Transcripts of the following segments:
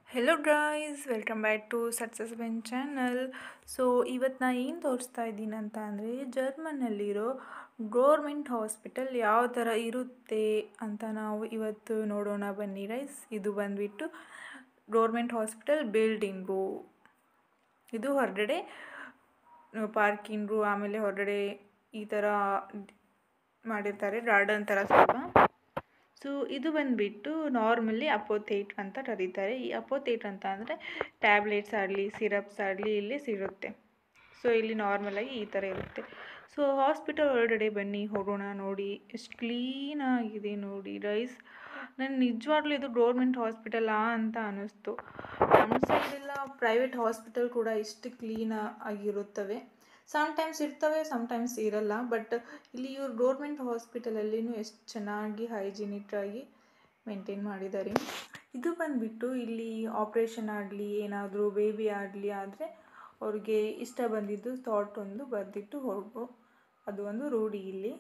Hello guys welcome back to success ben channel so ಇವತ್ತು ನಾ ಏನು ತೋರಿಸ್ತಾ ಇದ್ದೀನಿ ಅಂತ ಅಂದರೆ ಜರ್ಮನ್ನಲ್ಲಿರೋ ಗೌರ್ಮೆಂಟ್ ಹಾಸ್ಪಿಟಲ್ ಯಾವ ಥರ ಇರುತ್ತೆ ಅಂತ ನಾವು ಇವತ್ತು ನೋಡೋಣ ಬನ್ನಿ ರೈಸ್ ಇದು ಬಂದುಬಿಟ್ಟು ಗೌರ್ಮೆಂಟ್ ಹಾಸ್ಪಿಟಲ್ ಬಿಲ್ಡಿಂಗು ಇದು ಹೊರಗಡೆ ಪಾರ್ಕಿಂಗು ಆಮೇಲೆ ಹೊರಗಡೆ ಈ ಥರ ಮಾಡಿರ್ತಾರೆ ಗಾರ್ಡನ್ ಥರ ಸ್ವಲ್ಪ ಸೊ ಇದು ಬಂದುಬಿಟ್ಟು ನಾರ್ಮಲಿ ಅಪೋಥೇಟ್ ಅಂತ ಕರೀತಾರೆ ಈ ಅಪೋಥೇಟ್ ಅಂತ ಅಂದರೆ ಟ್ಯಾಬ್ಲೆಟ್ಸ್ ಆಗಲಿ ಸಿರಪ್ಸ್ ಆಗಲಿ ಇಲ್ಲಿ ಸಿಗುತ್ತೆ ಸೊ ಇಲ್ಲಿ ನಾರ್ಮಲಾಗಿ ಈ ಥರ ಇರುತ್ತೆ ಸೊ ಹಾಸ್ಪಿಟಲ್ ಒಳಗಡೆ ಬನ್ನಿ ಹೋಗೋಣ ನೋಡಿ ಎಷ್ಟು ಕ್ಲೀನಾಗಿದೆ ನೋಡಿ ರೈಸ್ ನಾನು ನಿಜವಾಗ್ಲೂ ಇದು ಗೌರ್ಮೆಂಟ್ ಹಾಸ್ಪಿಟಲಾ ಅಂತ ಅನ್ನಿಸ್ತು ನಮ್ಮ ಸೈಡೆಲ್ಲ ಪ್ರೈವೇಟ್ ಹಾಸ್ಪಿಟಲ್ ಕೂಡ ಇಷ್ಟು ಕ್ಲೀನ್ ಆಗಿರುತ್ತವೆ ಸಮ್ಟೈಮ್ಸ್ ಇರ್ತವೆ ಸಮ್ಟೈಮ್ಸ್ ಇರಲ್ಲ ಬಟ್ ಇಲ್ಲಿ ಇವ್ರು ಗೌರ್ಮೆಂಟ್ ಹಾಸ್ಪಿಟಲಲ್ಲಿನೂ ಎಷ್ಟು ಚೆನ್ನಾಗಿ ಹೈಜಿನಿಕ್ ಆಗಿ ಮೇಂಟೈನ್ ಮಾಡಿದ್ದಾರೆ ಇದು ಬಂದುಬಿಟ್ಟು ಇಲ್ಲಿ ಆಪ್ರೇಷನ್ ಆಗಲಿ ಏನಾದರೂ ಬೇಬಿ ಆಗಲಿ ಆದರೆ ಅವ್ರಿಗೆ ಇಷ್ಟ ಬಂದಿದ್ದು ಥಾಟ್ ಒಂದು ಬರೆದಿಟ್ಟು ಹೋಗು ಅದು ಒಂದು ರೂಢಿ ಇಲ್ಲಿ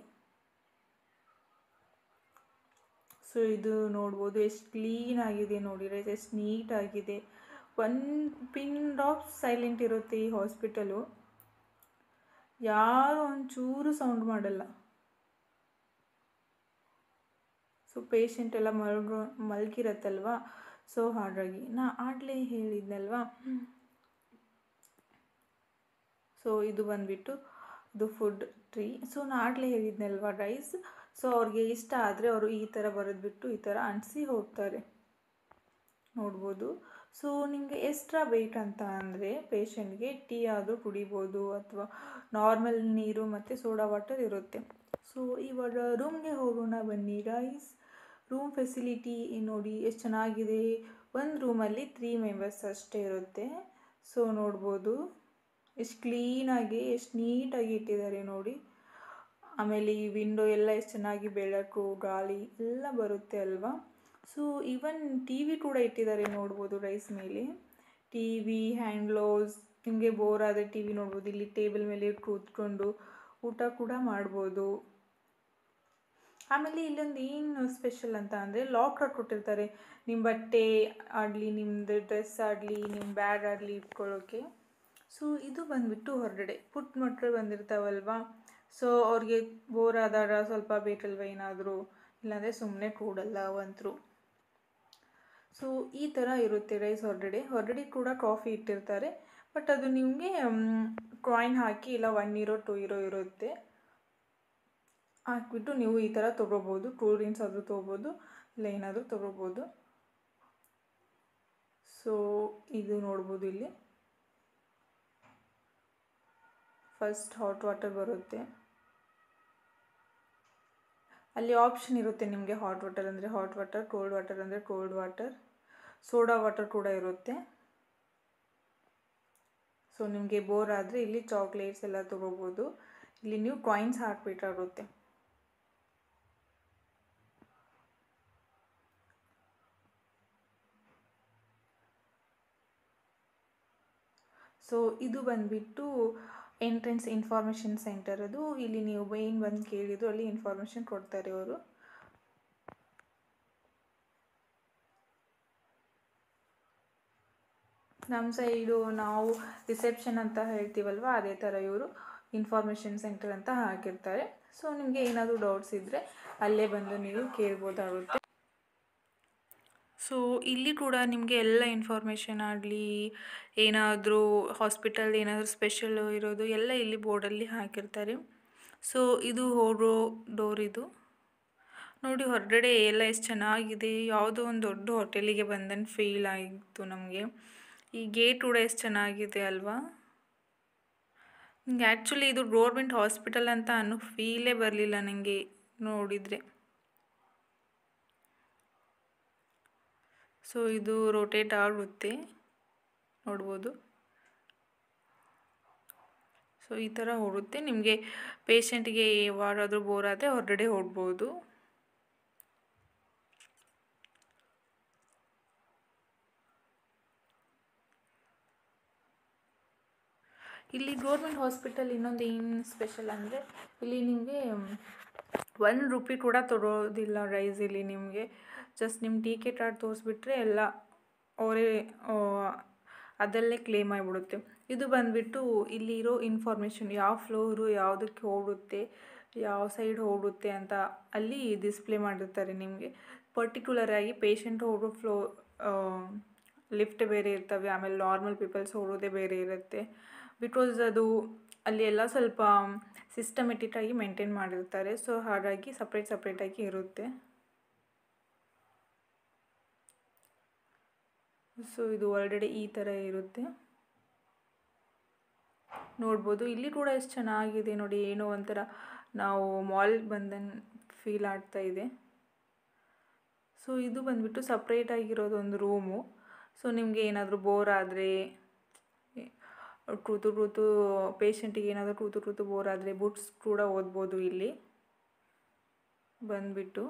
ಸೊ ಇದು ನೋಡ್ಬೋದು ಎಷ್ಟು ಕ್ಲೀನ್ ಆಗಿದೆ ನೋಡಿ ರೈಸ್ ಎಷ್ಟು ನೀಟಾಗಿದೆ ಒನ್ ಪಿನ್ ಡ್ರಾಪ್ ಸೈಲೆಂಟ್ ಇರುತ್ತೆ ಈ ಹಾಸ್ಪಿಟಲು ಯಾರು ಒಂಚೂರು ಸೌಂಡ್ ಮಾಡಲ್ಲ ಸೊ ಪೇಷಂಟ್ ಎಲ್ಲ ಮಲ್ಗೋ ಮಲ್ಗಿರತ್ತಲ್ವ ಸೊ ಹಾಗಾಗಿ ನಾ ಆಗಲೇ ಹೇಳಿದ್ನಲ್ವಾ ಸೊ ಇದು ಬಂದುಬಿಟ್ಟು ಇದು ಫುಡ್ ಟ್ರೀ ಸೊ ನಾ ಆಗಲೇ ಹೇಳಿದ್ನಲ್ವ ರೈಸ್ ಸೊ ಅವ್ರಿಗೆ ಇಷ್ಟ ಆದರೆ ಅವರು ಈ ಥರ ಬರೆದ್ಬಿಟ್ಟು ಈ ಥರ ಅಂಟಿಸಿ ಹೋಗ್ತಾರೆ ನೋಡ್ಬೋದು ಸೊ ನಿಮಗೆ ಎಕ್ಸ್ಟ್ರಾ ಬೇಕಂತ ಅಂದರೆ ಪೇಷಂಟ್ಗೆ ಟೀ ಆದರೂ ಕುಡಿಬೋದು ಅಥವಾ ನಾರ್ಮಲ್ ನೀರು ಮತ್ತು ಸೋಡಾ ವಾಟರ್ ಇರುತ್ತೆ ಸೊ ಇವಾಗ ರೂಮ್ಗೆ ಹೋಗೋಣ ಬನ್ನಿ ರೈಸ್ ರೂಮ್ ಫೆಸಿಲಿಟಿ ನೋಡಿ ಎಷ್ಟು ಚೆನ್ನಾಗಿದೆ ಒಂದು ರೂಮಲ್ಲಿ ತ್ರೀ ಮೆಂಬರ್ಸ್ ಅಷ್ಟೇ ಇರುತ್ತೆ ಸೊ ನೋಡ್ಬೋದು ಎಷ್ಟು ಕ್ಲೀನಾಗಿ ಎಷ್ಟು ನೀಟಾಗಿ ಇಟ್ಟಿದ್ದಾರೆ ನೋಡಿ ಆಮೇಲೆ ಈ ವಿಂಡೋ ಎಲ್ಲ ಎಷ್ಟು ಚೆನ್ನಾಗಿ ಬೆಳಕು ಗಾಳಿ ಎಲ್ಲ ಬರುತ್ತೆ ಅಲ್ವಾ ಸೊ ಈವನ್ ಟಿ ವಿ ಕೂಡ ಇಟ್ಟಿದ್ದಾರೆ ನೋಡ್ಬೋದು ರೈಸ್ ಮೇಲೆ ಟಿ ವಿ ಹ್ಯಾಂಡ್ ಗ್ಲೌಸ್ ನಿಮಗೆ ಬೋರ್ ಆದರೆ ಟಿ ವಿ ನೋಡ್ಬೋದು ಇಲ್ಲಿ ಟೇಬಲ್ ಮೇಲೆ ಕೂತ್ಕೊಂಡು ಊಟ ಕೂಡ ಮಾಡ್ಬೋದು ಆಮೇಲೆ ಇಲ್ಲೊಂದು ಏನು ಸ್ಪೆಷಲ್ ಅಂತ ಅಂದರೆ ಲಾಕರ್ ಕೊಟ್ಟಿರ್ತಾರೆ ನಿಮ್ಮ ಬಟ್ಟೆ ಆಗಲಿ ನಿಮ್ಮದು ಡ್ರೆಸ್ ಆಗಲಿ ನಿಮ್ಮ ಬ್ಯಾಗ್ ಆಗಲಿ ಇಟ್ಕೊಳ್ಳೋಕ್ಕೆ ಸೊ ಇದು ಬಂದುಬಿಟ್ಟು ಹೊರಗಡೆ ಪುಟ್ಟ ಮಕ್ಕಳು ಬಂದಿರ್ತಾವಲ್ವಾ ಸೊ ಅವ್ರಿಗೆ ಬೋರ್ ಆದಾಗ ಸ್ವಲ್ಪ ಬೇಕಲ್ವ ಏನಾದರೂ ಇಲ್ಲಾಂದರೆ ಸುಮ್ಮನೆ ಕೂಡಲ್ಲ ಅವಂತರು ಸೊ ಈ ಥರ ಇರುತ್ತೆ ರೈಸ್ ಹೊರಗಡೆ ಹೊರಗಡೆ ಕೂಡ ಕಾಫಿ ಇಟ್ಟಿರ್ತಾರೆ ಬಟ್ ಅದು ನಿಮಗೆ ಕಾಯಿನ್ ಹಾಕಿ ಇಲ್ಲ ಒನ್ ಇರೋ ಟೂ ಇರೋ ಇರುತ್ತೆ ಹಾಕ್ಬಿಟ್ಟು ನೀವು ಈ ಥರ ತೊಗೋಬೋದು ಕೂಲ್ ಡ್ರಿಂಕ್ಸ್ ಆದರೂ ತೊಗೋಬೋದು ಇಲ್ಲ ಏನಾದರೂ ತೊಗೋಬೋದು ಸೊ ಇದು ನೋಡ್ಬೋದು ಇಲ್ಲಿ ಫಸ್ಟ್ ಹಾಟ್ ವಾಟರ್ ಬರುತ್ತೆ ಅಲ್ಲಿ ಆಪ್ಷನ್ ಇರುತ್ತೆ ನಿಮಗೆ ಹಾಟ್ ವಾಟರ್ ಅಂದರೆ ಹಾಟ್ ವಾಟರ್ ಕೋಲ್ಡ್ ವಾಟರ್ ಅಂದರೆ ಕೋಲ್ಡ್ ವಾಟರ್ ಸೋಡಾ ವಾಟರ್ ಕೂಡ ಇರುತ್ತೆ ಸೊ ನಿಮಗೆ ಬೋರ್ ಆದರೆ ಇಲ್ಲಿ ಚಾಕ್ಲೇಟ್ಸ್ ಎಲ್ಲ ತೊಗೋಬೋದು ಇಲ್ಲಿ ನೀವು ಕಾಯಿನ್ಸ್ ಹಾಕಬೇಕಾಗುತ್ತೆ ಸೊ ಇದು ಬಂದುಬಿಟ್ಟು ಎಂಟ್ರೆನ್ಸ್ ಇನ್ಫಾರ್ಮೇಷನ್ ಸೆಂಟರ್ ಅದು ಇಲ್ಲಿ ನೀವು ಏನು ಬಂದು ಕೇಳಿದ್ರು ಅಲ್ಲಿ ಇನ್ಫಾರ್ಮೇಷನ್ ಕೊಡ್ತಾರೆ ಅವರು ನಮ್ಮ ಸೈಡು ನಾವು ರಿಸೆಪ್ಷನ್ ಅಂತ ಹೇಳ್ತೀವಲ್ವ ಅದೇ ಥರ ಇವರು ಇನ್ಫಾರ್ಮೇಷನ್ ಸೆಂಟರ್ ಅಂತ ಹಾಕಿರ್ತಾರೆ ಸೊ ನಿಮಗೆ ಏನಾದರೂ ಡೌಟ್ಸ್ ಇದ್ದರೆ ಅಲ್ಲೇ ಬಂದು ನೀವು ಕೇಳ್ಬೋದಾಗುತ್ತೆ ಸೊ ಇಲ್ಲಿ ಕೂಡ ನಿಮಗೆ ಎಲ್ಲ ಇನ್ಫಾರ್ಮೇಷನ್ ಆಗಲಿ ಏನಾದರೂ ಹಾಸ್ಪಿಟಲ್ ಏನಾದರೂ ಸ್ಪೆಷಲ್ ಇರೋದು ಎಲ್ಲ ಇಲ್ಲಿ ಬೋರ್ಡಲ್ಲಿ ಹಾಕಿರ್ತಾರೆ ಸೊ ಇದು ಹೋಗೋ ಡೋರ್ ಇದು ನೋಡಿ ಹೊರಗಡೆ ಎಲ್ಲ ಎಷ್ಟು ಚೆನ್ನಾಗಿದೆ ಯಾವುದೋ ಒಂದು ದೊಡ್ಡ ಹೋಟೆಲಿಗೆ ಬಂದಂಗೆ ಫೀಲ್ ಆಗಿತ್ತು ನಮಗೆ ಈ ಗೇಟ್ ಕೂಡ ಎಷ್ಟು ಚೆನ್ನಾಗಿದೆ ಅಲ್ವಾ ನಿಂಗೆ ಆ್ಯಕ್ಚುಲಿ ಇದು ಗೌರ್ಮೆಂಟ್ ಹಾಸ್ಪಿಟಲ್ ಅಂತ ಅನ್ನೋ ಫೀಲೇ ಬರಲಿಲ್ಲ ನನಗೆ ನೋಡಿದರೆ ಸೊ ಇದು ರೋಟೇಟ್ ಆಗುತ್ತೆ ನೋಡ್ಬೋದು ಸೊ ಈ ಥರ ಹೋಗುತ್ತೆ ನಿಮಗೆ ಪೇಷಂಟ್ಗೆ ಯಾವಾಗಾದರೂ ಬೋರ್ ಆದರೆ ಹೊರಗಡೆ ಹೋಗ್ಬೋದು ಇಲ್ಲಿ ಗೌರ್ಮೆಂಟ್ ಹಾಸ್ಪಿಟಲ್ ಇನ್ನೊಂದು ಏನು ಸ್ಪೆಷಲ್ ಅಂದರೆ ಇಲ್ಲಿ ನಿಮಗೆ ಒನ್ ರುಪಿ ಕೂಡ ತೊಗೊಳೋದಿಲ್ಲ ರೈಸ್ ಇಲ್ಲಿ ನಿಮಗೆ ಜಸ್ಟ್ ನಿಮ್ಮ ಟಿಕೆಟ್ ಆಡ್ ತೋರಿಸ್ಬಿಟ್ರೆ ಎಲ್ಲ ಅವರೇ ಅದರಲ್ಲೇ ಕ್ಲೇಮ್ ಆಗಿಬಿಡುತ್ತೆ ಇದು ಬಂದುಬಿಟ್ಟು ಇಲ್ಲಿರೋ ಇನ್ಫಾರ್ಮೇಷನ್ ಯಾವ ಫ್ಲೋರು ಯಾವುದಕ್ಕೆ ಹೋಗುತ್ತೆ ಯಾವ ಸೈಡ್ ಹೋಗುತ್ತೆ ಅಂತ ಅಲ್ಲಿ ಡಿಸ್ಪ್ಲೇ ಮಾಡಿರ್ತಾರೆ ನಿಮಗೆ ಪರ್ಟಿಕ್ಯುಲರಾಗಿ ಪೇಷಂಟ್ ಹೋಗೋ ಫ್ಲೋ ಲಿಫ್ಟ್ ಬೇರೆ ಇರ್ತವೆ ಆಮೇಲೆ ನಾರ್ಮಲ್ ಪೀಪಲ್ಸ್ ಹೋಗೋದೇ ಬೇರೆ ಇರುತ್ತೆ ಬಿಕಾಸ್ ಅದು ಅಲ್ಲಿ ಎಲ್ಲ ಸ್ವಲ್ಪ ಸಿಸ್ಟಮೆಟಿಕ್ ಆಗಿ ಮೇಂಟೈನ್ ಮಾಡಿರ್ತಾರೆ ಸೊ ಹಾಗಾಗಿ ಸಪ್ರೇಟ್ ಸಪ್ರೇಟಾಗಿ ಇರುತ್ತೆ ಸೊ ಇದು ಒಳಗಡೆ ಈ ಥರ ಇರುತ್ತೆ ನೋಡ್ಬೋದು ಇಲ್ಲಿ ಕೂಡ ಎಷ್ಟು ಚೆನ್ನಾಗಿದೆ ನೋಡಿ ಏನೋ ಒಂಥರ ನಾವು ಮಾಲ್ ಬಂದಂಗೆ ಫೀಲ್ ಆಗ್ತಾ ಇದೆ ಸೊ ಇದು ಬಂದುಬಿಟ್ಟು ಸಪ್ರೇಟ್ ಆಗಿರೋದು ಒಂದು ರೂಮು ಸೊ ನಿಮಗೆ ಏನಾದರೂ ಬೋರ್ ಆದರೆ ಕೂತು ಕೂತು ಪೇಷಂಟಿಗೆ ಏನಾದರೂ ಕೂತು ಕೂತು ಬೋರ್ ಆದರೆ ಬುಕ್ಸ್ ಕೂಡ ಓದ್ಬೋದು ಇಲ್ಲಿ ಬಂದುಬಿಟ್ಟು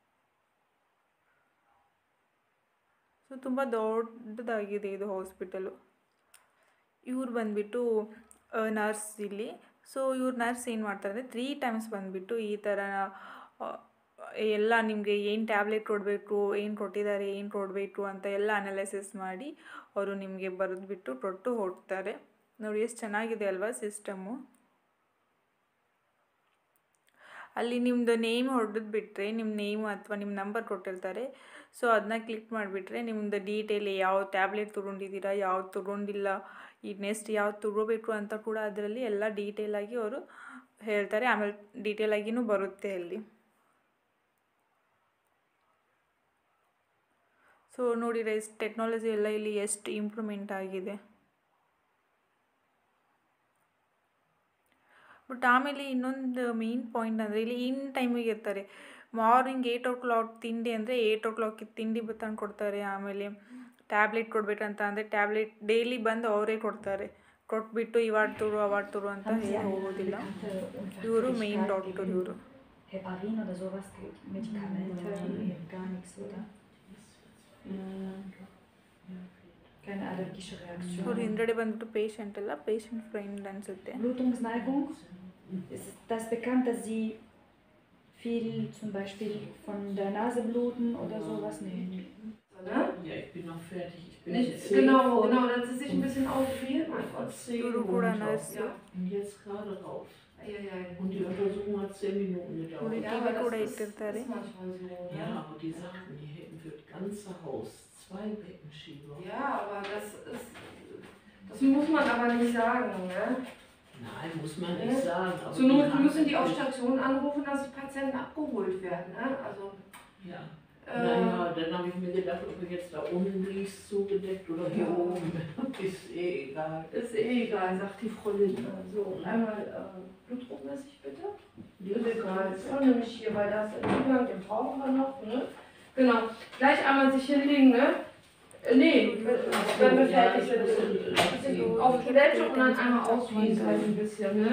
ಸೊ ತುಂಬ ದೊಡ್ಡದಾಗಿದೆ ಇದು ಹಾಸ್ಪಿಟಲು ಇವ್ರು ಬಂದುಬಿಟ್ಟು ನರ್ಸ್ ಇಲ್ಲಿ ಸೊ ಇವ್ರು ನರ್ಸ್ ಏನು ಮಾಡ್ತಾರೆ ಅಂದರೆ ತ್ರೀ ಟೈಮ್ಸ್ ಬಂದುಬಿಟ್ಟು ಈ ಥರ ಎಲ್ಲ ನಿಮಗೆ ಏನು ಟ್ಯಾಬ್ಲೆಟ್ ಕೊಡಬೇಕು ಏನು ಕೊಟ್ಟಿದ್ದಾರೆ ಏನು ಕೊಡಬೇಕು ಅಂತ ಎಲ್ಲ ಅನಾಲಿಸಿಸ್ ಮಾಡಿ ಅವರು ನಿಮಗೆ ಬರೆದ್ಬಿಟ್ಟು ಕೊಟ್ಟು ಹೋಗ್ತಾರೆ ನೋಡಿ ಎಷ್ಟು ಚೆನ್ನಾಗಿದೆ ಅಲ್ವಾ ಸಿಸ್ಟಮ್ಮು ಅಲ್ಲಿ ನಿಮ್ಮದು ನೇಮ್ ಹೊಡೆದು ಬಿಟ್ಟರೆ ನಿಮ್ಮ ನೇಮು ಅಥವಾ ನಿಮ್ಮ ನಂಬರ್ ಕೊಟ್ಟಿರ್ತಾರೆ ಸೊ ಅದನ್ನ ಕ್ಲಿಕ್ ಮಾಡಿಬಿಟ್ರೆ ನಿಮ್ಮದು ಡೀಟೇಲ್ ಯಾವ ಟ್ಯಾಬ್ಲೆಟ್ ತೊಗೊಂಡಿದ್ದೀರಾ ಯಾವ್ದು ತೊಗೊಂಡಿಲ್ಲ ಈ ನೆಕ್ಸ್ಟ್ ಯಾವ್ದು ತೊಗೋಬೇಕು ಅಂತ ಕೂಡ ಅದರಲ್ಲಿ ಎಲ್ಲ ಡೀಟೇಲಾಗಿ ಅವರು ಹೇಳ್ತಾರೆ ಆಮೇಲೆ ಡೀಟೇಲಾಗಿನೂ ಬರುತ್ತೆ ಅಲ್ಲಿ ಸೊ ನೋಡಿದ್ರೆ ಎಷ್ಟು ಟೆಕ್ನಾಲಜಿ ಎಲ್ಲ ಇಲ್ಲಿ ಎಷ್ಟು ಇಂಪ್ರೂವ್ಮೆಂಟ್ ಆಗಿದೆ ಬಟ್ ಆಮೇಲೆ ಇನ್ನೊಂದು ಮೇನ್ ಪಾಯಿಂಟ್ ಅಂದರೆ ಇಲ್ಲಿ ಇನ್ ಟೈಮಿಗೆ ಇರ್ತಾರೆ ಮಾರ್ನಿಂಗ್ ಏಯ್ಟ್ ಓ ಕ್ಲಾಕ್ ತಿಂಡಿ ಅಂದರೆ ಏಯ್ಟ್ ಓ ಕ್ಲಾಕಿಗೆ ತಿಂಡಿ ತಂದು ಕೊಡ್ತಾರೆ ಆಮೇಲೆ ಟ್ಯಾಬ್ಲೆಟ್ ಕೊಡಬೇಕಂತ ಅಂದರೆ ಟ್ಯಾಬ್ಲೆಟ್ ಡೈಲಿ ಬಂದು ಅವರೇ ಕೊಡ್ತಾರೆ ಕೊಟ್ಬಿಟ್ಟು ಇವಾಡ್ ತುರು ಅವಾಡ್ ತುರು ಅಂತ ಹೇಳಿ ಹೋಗೋದಿಲ್ಲ ಇವರು ಮೇನ್ ಡಾಕ್ಟರ್ ಇವರು Heparin oder sowas, Medikamente, gar nichts, oder? Keine allergische ಇವ್ರು Reaktion. ಹಿಂದ್ಗಡೆ ಬಂದ್ಬಿಟ್ಟು ಪೇಷಂಟ್ ಎಲ್ಲ ಪೇಷಂಟ್ ಫ್ರೆಂಡ್ ಅನಿಸುತ್ತೆ Blutungsneigung. Ist das bekannt, dass Sie viel zum Beispiel von der Nase bluten oder sowas? Nee. Ne? Ja, ich bin noch fertig. Ich bin Nicht, jetzt genau, zehn vor- genau, dass sie sich ein bisschen ausfrieren. vor zehn Iru Uhr Kuda drauf. nurse. Ja, und jetzt gerade raus. Ja, ja, ja. Und die Untersuchung hat zehn Minuten ನೋಡಿ gedauert. Ja, T aber V das ಕೂಡ ist, ಇಟ್ಟಿರ್ತಾರೆ ist manchmal so. Ne? Ja, aber die sagten, die hätten für das ganze Haus zwei Beckenschieber. Ja, aber das ist. Das muss man aber nicht sagen, ne? Nein, muss man Ja. nicht sagen. Aber Zur Not haben müssen die auf wirklich- Station anrufen, dass die Patienten abgeholt werden, ne? Also. Ja. Äh, Naja, dann habe ich mir gedacht, ob du jetzt da unten liegst zugedeckt oder hier Ja. oben. Ist eh egal. Ist eh egal, sagt die Frau Lindner. So, einmal äh, blutdruckmäßig bitte. Ist egal, ist auch nämlich hier, weil da ist der Zugang, den brauchen wir noch, ne? Genau, gleich einmal sich hinlegen, ne? Äh, Nee, wenn wir Ja, fertig ich sind. muss Ein in- bisschen Auf Toilette und dann einmal ausfließen halt ein bisschen, ne?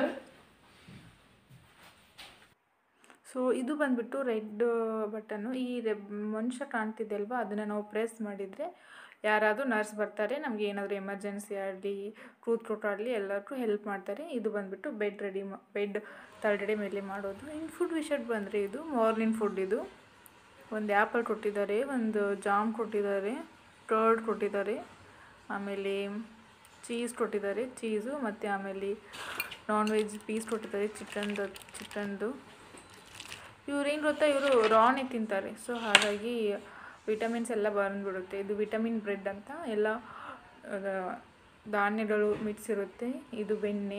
So ಇದು ಬಂದ್ಬಿಟ್ಟು red button ಈ ರೆ ಮನುಷ್ಯ ಕಾಣ್ತಿದೆ ಅಲ್ವಾ ಅದನ್ನು ನಾವು press ಮಾಡಿದರೆ ಯಾರಾದರೂ ನರ್ಸ್ ಬರ್ತಾರೆ ನಮಗೆ ಏನಾದರೂ ಎಮರ್ಜೆನ್ಸಿ ಆಗಲಿ ಟ್ರೂತ್ ಕೊಟ್ಟಾಗಲಿ ಎಲ್ಲರಿಗೂ ಹೆಲ್ಪ್ ಮಾಡ್ತಾರೆ ಇದು ಬಂದ್ಬಿಟ್ಟು ಬೆಡ್ ರೆಡಿ ಮಾ ಬೆಡ್ ತಳಗಡೆ ಮೇಲೆ ಮಾಡೋದು ಇನ್ನು ಫುಡ್ ವಿಷಯಕ್ಕೆ ಬಂದರೆ ಇದು ಮಾರ್ನಿಂಗ್ ಫುಡ್ ಇದು ಒಂದು ಆ್ಯಪಲ್ ಕೊಟ್ಟಿದ್ದಾರೆ ಒಂದು ಜಾಮ್ ಕೊಟ್ಟಿದ್ದಾರೆ ಕರ್ಡ್ ಕೊಟ್ಟಿದ್ದಾರೆ ಆಮೇಲೆ ಚೀಸ್ ಕೊಟ್ಟಿದ್ದಾರೆ ಚೀಸು ಮತ್ತು ಆಮೇಲೆ ನಾನ್ ವೆಜ್ ಪೀಸ್ ಕೊಟ್ಟಿದ್ದಾರೆ ಚಿಕನ್ದು ಚಿಕನ್ದು ಇವ್ರೇನು ಗೊತ್ತಾ ಇವರು ರಾನೇ ತಿಂತಾರೆ ಸೊ ಹಾಗಾಗಿ ವಿಟಮಿನ್ಸ್ ಎಲ್ಲ ಬಂದ್ಬಿಡುತ್ತೆ ಇದು ವಿಟಮಿನ್ ಬ್ರೆಡ್ ಅಂತ ಎಲ್ಲ ಆ, ಧಾನ್ಯಗಳು ಮಿಕ್ಸ್ ಇರುತ್ತೆ ಇದು ಬೆಣ್ಣೆ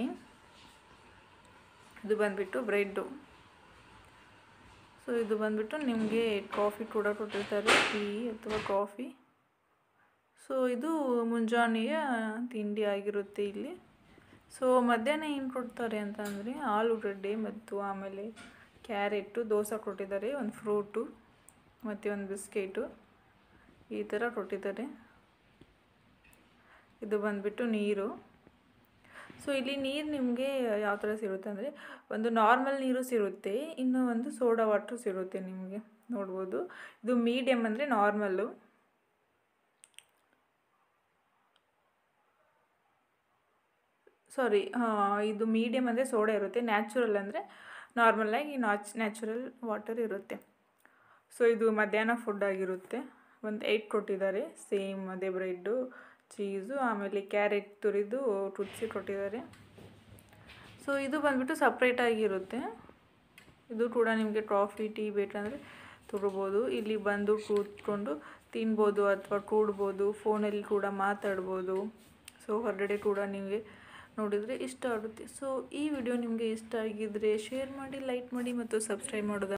ಇದು ಬಂದ್ಬಿಟ್ಟು ಬ್ರೆಡ್ಡು ಸೊ ಇದು ಬಂದ್ಬಿಟ್ಟು ನಿಮಗೆ ಕಾಫಿ ಕೂಡ ಕೊಟ್ಟಿರ್ತಾರೆ ಟೀ ಅಥವಾ ಕಾಫಿ ಸೊ ಇದು ಮುಂಜಾನೆಯ ತಿಂಡಿ ಆಗಿರುತ್ತೆ ಇಲ್ಲಿ ಸೊ ಮಧ್ಯಾಹ್ನ ಏನು ಕೊಡ್ತಾರೆ ಅಂತ ಅಂದರೆ ಆಲೂಗಡ್ಡೆ ಮತ್ತು ಆಮೇಲೆ ಕ್ಯಾರೆಟು ದೋಸೆ ಕೊಟ್ಟಿದ್ದಾರೆ ಒಂದು ಫ್ರೂಟು ಮತ್ತು ಒಂದು ಬಿಸ್ಕೆಟು ಈ ಥರ ಕೊಟ್ಟಿದ್ದಾರೆ ಇದು ಬಂದ್ಬಿಟ್ಟು ನೀರು ಸೊ ಇಲ್ಲಿ ನೀರು ನಿಮಗೆ ಯಾವ ಥರ ಸಿಗುತ್ತೆ ಅಂದರೆ ಒಂದು ನಾರ್ಮಲ್ ನೀರು ಸಿಗುತ್ತೆ ಇನ್ನು ಒಂದು ಸೋಡಾ ವಾಟ್ರು ಸಿಗುತ್ತೆ ನಿಮಗೆ ನೋಡ್ಬೋದು ಇದು ಮೀಡಿಯಮ್ ಅಂದರೆ ನಾರ್ಮಲ್ಲು ಸಾರಿ ಇದು ಮೀಡಿಯಮ್ ಅಂದರೆ ಸೋಡಾ ಇರುತ್ತೆ ನ್ಯಾಚುರಲ್ ಅಂದರೆ ನಾರ್ಮಲಾಗಿ ನಾಚ್ ನ್ಯಾಚುರಲ್ ವಾಟರ್ ಇರುತ್ತೆ ಸೊ ಇದು ಮಧ್ಯಾಹ್ನ ಫುಡ್ ಆಗಿರುತ್ತೆ ಒಂದು ಏಯ್ಟ್ ಕೊಟ್ಟಿದ್ದಾರೆ ಸೇಮ್ ಅದೇ ಬ್ರೆಡ್ಡು ಚೀಸು ಆಮೇಲೆ ಕ್ಯಾರೆಟ್ ತುರಿದು ಟುತ್ಸಿ ಕೊಟ್ಟಿದ್ದಾರೆ ಸೊ ಇದು ಬಂದ್ಬಿಟ್ಟು ಸಪ್ರೇಟಾಗಿರುತ್ತೆ ಇದು ಕೂಡ ನಿಮಗೆ ಕಾಫಿ ಟೀ ಬೇಕಂದರೆ ತೊಗೋಬೋದು ಇಲ್ಲಿ ಬಂದು ಕೂತ್ಕೊಂಡು ತಿನ್ಬೋದು ಅಥವಾ ಕೂಡ್ಬೋದು ಫೋನಲ್ಲಿ ಕೂಡ ಮಾತಾಡ್ಬೋದು ಸೊ ಹೊರಗಡೆ ಕೂಡ ನಿಮಗೆ ನೋಡಿದರೆ ಇಷ್ಟ ಆಗುತ್ತೆ ಸೊ ಈ ವಿಡಿಯೋ ನಿಮಗೆ ಇಷ್ಟ ಆಗಿದ್ದರೆ ಶೇರ್ ಮಾಡಿ ಲೈಕ್ ಮಾಡಿ ಮತ್ತು ಸಬ್ಸ್ಕ್ರೈಬ್ ಮಾಡೋದು